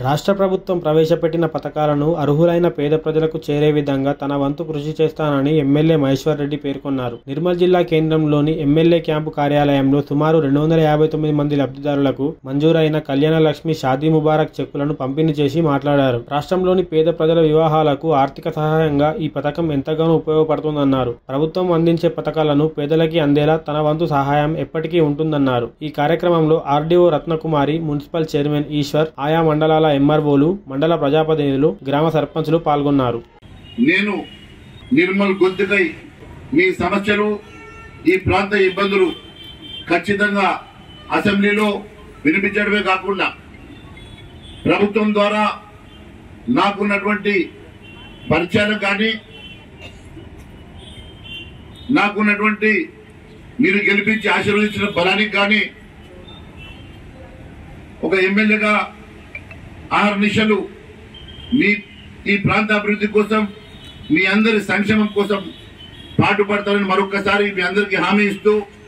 రాష్ట్ర ప్రభుత్వం ప్రవేశపెట్టిన పథకాలను అర్హులైన పేద ప్రజలకు చేరే విధంగా తన వంతు కృషి చేస్తానని ఎమ్మెల్యే మహేశ్వర్ రెడ్డి పేర్కొన్నారు నిర్మల్ జిల్లా కేంద్రంలోని ఎమ్మెల్యే క్యాంపు కార్యాలయంలో సుమారు రెండు వందల యాభై తొమ్మిది మంది లబ్ధిదారులకు మంజూరైన కళ్యాణ లక్ష్మి షాదీ ముబారక్ చెక్కులను పంపిణీ చేసి మాట్లాడారు రాష్ట్రంలోని పేద ప్రజల వివాహాలకు ఆర్థిక సహాయంగా ఈ పథకం ఎంతగానో ఉపయోగపడుతుందన్నారు ప్రభుత్వం అందించే పథకాలను పేదలకి అందేలా తన వంతు సహాయం ఎప్పటికీ ఉంటుందన్నారు ఈ కార్యక్రమంలో RDO Ratnakumari municipal chairman Eshwar ఆయా మండలాల ఎంఆర్ఓలు మండల ప్రజాప్రతినిధులు గ్రామ సర్పంచులు పాల్గొన్నారు నేను నిర్మల్ గొంతుకై మీ సమస్యలు ఈ ప్రాంత ఇబ్బందులు ఖచ్చితంగా అసెంబ్లీలో వినిపించడమే కాకుండా ప్రభుత్వం ద్వారా నాకున్నటువంటి పరిచయాలు కానీ నాకున్నటువంటి మీరు గెలిపించి ఆశీర్వదించిన బలానికి కానీ ఒక ఎమ్మెల్యేగా ఆరు నిశలు మీ ఈ ప్రాంత అభివృద్ధి కోసం మీ అందరి సంక్షేమం కోసం పాటుపడతారని మరొకసారి మీ అందరికీ హామీ ఇస్తూ